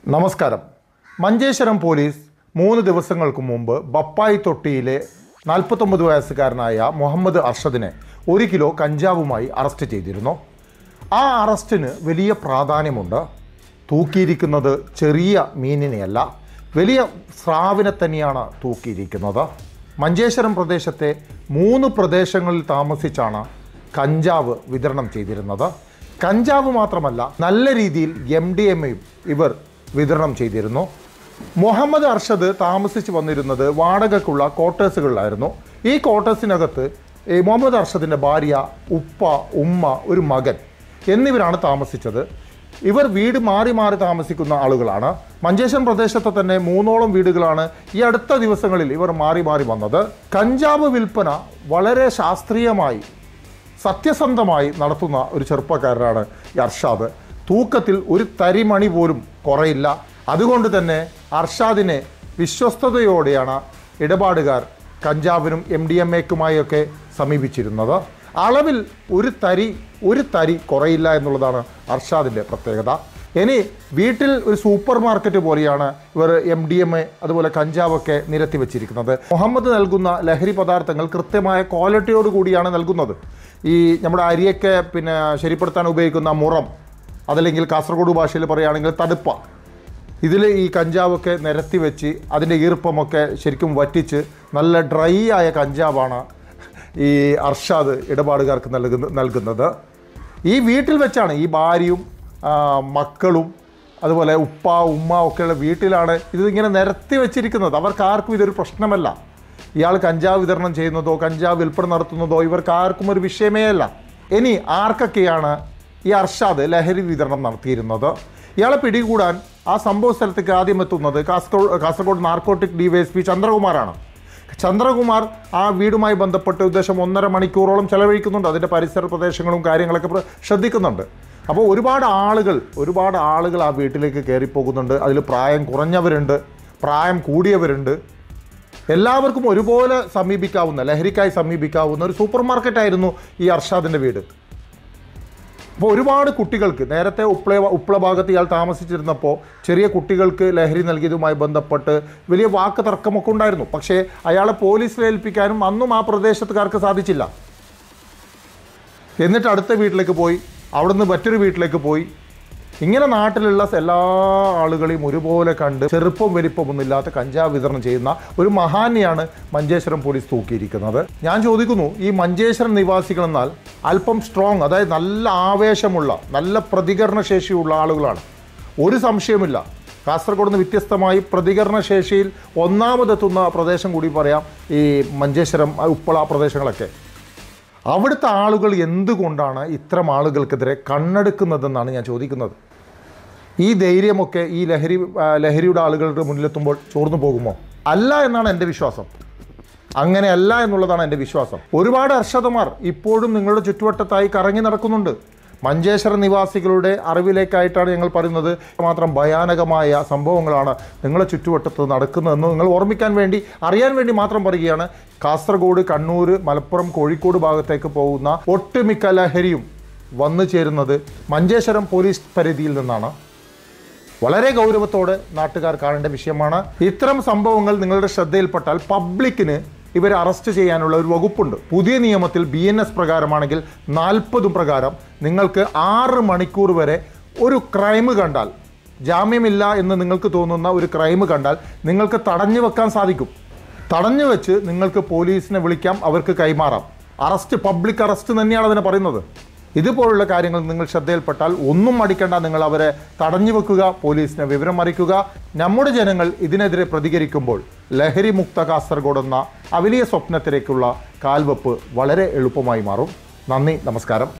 നമസ്കാരം മഞ്ചേശ്വരം പോലീസ് മൂന്ന് ദിവസങ്ങൾക്ക് മുമ്പ് ബപ്പായി തൊട്ടിയിലെ നാൽപ്പത്തൊമ്പത് വയസ്സുകാരനായ മുഹമ്മദ് അർഷദിനെ ഒരു കിലോ കഞ്ചാവുമായി അറസ്റ്റ് ചെയ്തിരുന്നു ആ അറസ്റ്റിന് വലിയ പ്രാധാന്യമുണ്ട് തൂക്കിയിരിക്കുന്നത് ചെറിയ മീനിനെയല്ല വലിയ സ്രാവിനെ തന്നെയാണ് തൂക്കിയിരിക്കുന്നത് മഞ്ചേശ്വരം പ്രദേശത്തെ മൂന്ന് പ്രദേശങ്ങളിൽ താമസിച്ചാണ് കഞ്ചാവ് വിതരണം ചെയ്തിരുന്നത് കഞ്ചാവ് മാത്രമല്ല നല്ല രീതിയിൽ എം ഡി എമ്മയും ഇവർ വിതരണം ചെയ്തിരുന്നു മുഹമ്മദ് അർഷദ് താമസിച്ച് വന്നിരുന്നത് വാടകയ്ക്കുള്ള ക്വാർട്ടേഴ്സുകളിലായിരുന്നു ഈ ക്വാർട്ടേഴ്സിനകത്ത് ഈ മുഹമ്മദ് അർഷദിൻ്റെ ഭാര്യ ഉപ്പ ഉമ്മ ഒരു മകൻ എന്നിവരാണ് താമസിച്ചത് ഇവർ വീട് മാറി മാറി താമസിക്കുന്ന ആളുകളാണ് മഞ്ചേശ്വരം പ്രദേശത്തെ തന്നെ മൂന്നോളം വീടുകളാണ് ഈ അടുത്ത ദിവസങ്ങളിൽ ഇവർ മാറി മാറി വന്നത് കഞ്ചാവ് വിൽപ്പന വളരെ ശാസ്ത്രീയമായി സത്യസന്ധമായി നടത്തുന്ന ഒരു ചെറുപ്പക്കാരനാണ് ഈ അർഷാദ് തൂക്കത്തിൽ ഒരു തരിമണി പോലും കുറയില്ല അതുകൊണ്ട് തന്നെ അർഷാദിനെ വിശ്വസ്തയോടെയാണ് ഇടപാടുകാർ കഞ്ചാവിനും എം ഡി എം എക്കുമായൊക്കെ സമീപിച്ചിരുന്നത് അളവിൽ ഒരു തരി ഒരു തരി കുറയില്ല എന്നുള്ളതാണ് അർഷാദിൻ്റെ പ്രത്യേകത ഇനി വീട്ടിൽ ഒരു സൂപ്പർ മാർക്കറ്റ് പോലെയാണ് ഇവർ എം ഡി എം എ അതുപോലെ കഞ്ചാവൊക്കെ നിരത്തി വെച്ചിരിക്കുന്നത് മുഹമ്മദ് നൽകുന്ന ലഹരി പദാർത്ഥങ്ങൾ കൃത്യമായ ക്വാളിറ്റിയോട് കൂടിയാണ് നൽകുന്നത് ഈ നമ്മുടെ അരിയൊക്കെ പിന്നെ ശരിപ്പെടുത്താൻ ഉപയോഗിക്കുന്ന മുറം അതല്ലെങ്കിൽ കാസർഗോഡ് ഭാഷയിൽ പറയുകയാണെങ്കിൽ തടുപ്പ ഇതിൽ ഈ കഞ്ചാവൊക്കെ നിരത്തി വെച്ച് അതിൻ്റെ ഈർപ്പമൊക്കെ ശരിക്കും വറ്റിച്ച് നല്ല ഡ്രൈ ആയ കഞ്ചാവാണ് ഈ അർഷാദ് ഇടപാടുകാർക്ക് നൽകുന്ന നൽകുന്നത് ഈ വീട്ടിൽ വെച്ചാണ് ഈ ഭാര്യയും ആ, മക്കളും അതുപോലെ ഉപ്പ ഉമ്മ ഒക്കെയുള്ള വീട്ടിലാണ് ഇത് ഇങ്ങനെ നിരത്തി വെച്ചിരിക്കുന്നത് അവർക്ക് ആർക്കും ഇതൊരു പ്രശ്നമല്ല ഇയാൾ കഞ്ചാവ് വിതരണം ചെയ്യുന്നതോ കഞ്ചാവ് വിൽപ്പന നടത്തുന്നതോ ഇവർക്ക് ആർക്കും ഒരു വിഷയമേ അല്ല ഇനി ആർക്കൊക്കെയാണ് ഈ അർഷാദ് ലഹരി വിതരണം നടത്തിയിരുന്നത് ഇയാളെ പിടികൂടാൻ ആ സംഭവ സ്ഥലത്തേക്ക് ആദ്യം എത്തുന്നത് കാസർഗോഡ് കാസർഗോഡ് നാർക്കോട്ടിക് ഡിവൈഎസ്പി ചന്ദ്രകുമാറാണ് ചന്ദ്രകുമാർ ആ വീടുമായി ബന്ധപ്പെട്ട് ഉദ്ദേശം ഒന്നര മണിക്കൂറോളം ചെലവഴിക്കുന്നുണ്ട് അതിൻ്റെ പരിസര പ്രദേശങ്ങളും കാര്യങ്ങളൊക്കെ പ്ര- ശ്രദ്ധിക്കുന്നുണ്ട് അപ്പോൾ ഒരുപാട് ആളുകൾ ഒരുപാട് ആളുകൾ ആ വീട്ടിലേക്ക് കയറിപ്പോകുന്നുണ്ട് അതിൽ പ്രായം കുറഞ്ഞവരുണ്ട് പ്രായം കൂടിയവരുണ്ട് എല്ലാവർക്കും ഒരുപോലെ സമീപിക്കാവുന്ന ലഹരിക്കായി സമീപിക്കാവുന്ന ഒരു സൂപ്പർ മാർക്കറ്റായിരുന്നു ഈ അർഷാദിൻ്റെ വീട് അപ്പോൾ ഒരുപാട് കുട്ടികൾക്ക് നേരത്തെ ഉപ്ള ഉപ്ള ഭാഗത്ത് ഇയാൾ താമസിച്ചിരുന്നപ്പോൾ ചെറിയ കുട്ടികൾക്ക് ലഹരി നൽകിയതുമായി ബന്ധപ്പെട്ട് വലിയ വാക്ക് തർക്കമൊക്കെ ഉണ്ടായിരുന്നു പക്ഷേ അയാളെ പോലീസിൽ ഏൽപ്പിക്കാനും അന്നും ആ പ്രദേശത്തുകാർക്ക് സാധിച്ചില്ല എന്നിട്ട് അടുത്ത വീട്ടിലേക്ക് പോയി അവിടുന്ന് മറ്റൊരു വീട്ടിലേക്ക് പോയി ഇങ്ങനെ നാട്ടിലുള്ള എല്ലാ ആളുകളെയും ഒരുപോലെ കണ്ട് ചെറുപ്പം വലിപ്പമൊന്നുമില്ലാത്ത കഞ്ചാവ് വിതരണം ചെയ്യുന്ന ഒരു മഹാനെയാണ് മഞ്ചേശ്വരം പോലീസ് തൂക്കിയിരിക്കുന്നത് ഞാൻ ചോദിക്കുന്നു ഈ മഞ്ചേശ്വരം നിവാസികൾ എന്നാൽ അല്പം സ്ട്രോങ് അതായത് നല്ല ആവേശമുള്ള നല്ല പ്രതികരണ ശേഷിയുള്ള ആളുകളാണ് ഒരു സംശയമില്ല കാസർഗോഡ് നിന്ന് വ്യത്യസ്തമായി പ്രതികരണ ശേഷിയിൽ ഒന്നാമതെത്തുന്ന പ്രദേശം കൂടി പറയാം ഈ മഞ്ചേശ്വരം ഉപ്പള പ്രദേശങ്ങളൊക്കെ അവിടുത്തെ ആളുകൾ എന്തുകൊണ്ടാണ് ഇത്തരം ആളുകൾക്കെതിരെ കണ്ണെടുക്കുന്നതെന്നാണ് ഞാൻ ചോദിക്കുന്നത് ഈ ധൈര്യമൊക്കെ ഈ ലഹരി ആ, ലഹരിയുടെ ആളുകളുടെ മുന്നിലെത്തുമ്പോൾ ചോർന്നു പോകുമോ അല്ല എന്നാണ് എൻ്റെ വിശ്വാസം അങ്ങനെയല്ല എന്നുള്ളതാണ് എൻ്റെ വിശ്വാസം ഒരുപാട് അർഷതമാർ ഇപ്പോഴും നിങ്ങളുടെ ചുറ്റുവട്ടത്തായി കറങ്ങി നടക്കുന്നുണ്ട് മഞ്ചേശ്വരം നിവാസികളുടെ അറിവിലേക്കായിട്ടാണ് ഞങ്ങൾ പറയുന്നത് മാത്രം ഭയാനകമായ സംഭവങ്ങളാണ് നിങ്ങളുടെ ചുറ്റുവട്ടത്ത് നടക്കുന്നതെന്ന് നിങ്ങൾ ഓർമ്മിക്കാൻ വേണ്ടി അറിയാൻ വേണ്ടി മാത്രം പറയുകയാണ് കാസർഗോഡ് കണ്ണൂർ മലപ്പുറം കോഴിക്കോട് ഭാഗത്തേക്ക് പോകുന്ന ഒട്ടുമിക്ക ലഹരിയും വന്നു ചേരുന്നത് മഞ്ചേശ്വരം പോലീസ് പരിധിയിൽ നിന്നാണ് വളരെ ഗൗരവത്തോടെ നാട്ടുകാർ കാണേണ്ട വിഷയമാണ് ഇത്തരം സംഭവങ്ങൾ നിങ്ങളുടെ ശ്രദ്ധയിൽപ്പെട്ടാൽ പബ്ലിക്കിന് ഇവരെ അറസ്റ്റ് ചെയ്യാനുള്ള ഒരു വകുപ്പുണ്ട് പുതിയ നിയമത്തിൽ ബി എൻ എസ് പ്രകാരമാണെങ്കിൽ നാൽപ്പതും പ്രകാരം നിങ്ങൾക്ക് ആറ് മണിക്കൂർ വരെ ഒരു ക്രൈം കണ്ടാൽ ജാമ്യമില്ല എന്ന് നിങ്ങൾക്ക് തോന്നുന്ന ഒരു ക്രൈം കണ്ടാൽ നിങ്ങൾക്ക് തടഞ്ഞു വെക്കാൻ സാധിക്കും തടഞ്ഞു വെച്ച് നിങ്ങൾക്ക് പോലീസിനെ വിളിക്കാം അവർക്ക് കൈമാറാം അറസ്റ്റ് പബ്ലിക് അറസ്റ്റ് തന്നെയാണ് അതിനെ പറയുന്നത് ഇതുപോലുള്ള കാര്യങ്ങൾ നിങ്ങൾ ശ്രദ്ധയിൽപ്പെട്ടാൽ ഒന്നും മടിക്കേണ്ട നിങ്ങൾ അവരെ തടഞ്ഞു വെക്കുക പോലീസിനെ വിവരം അറിയിക്കുക നമ്മുടെ ജനങ്ങൾ ഇതിനെതിരെ പ്രതികരിക്കുമ്പോൾ ലഹരി മുക്ത കാസർഗോഡ് എന്ന ആ വലിയ സ്വപ്നത്തിലേക്കുള്ള കാൽവെപ്പ് വളരെ എളുപ്പമായി മാറും നന്ദി നമസ്കാരം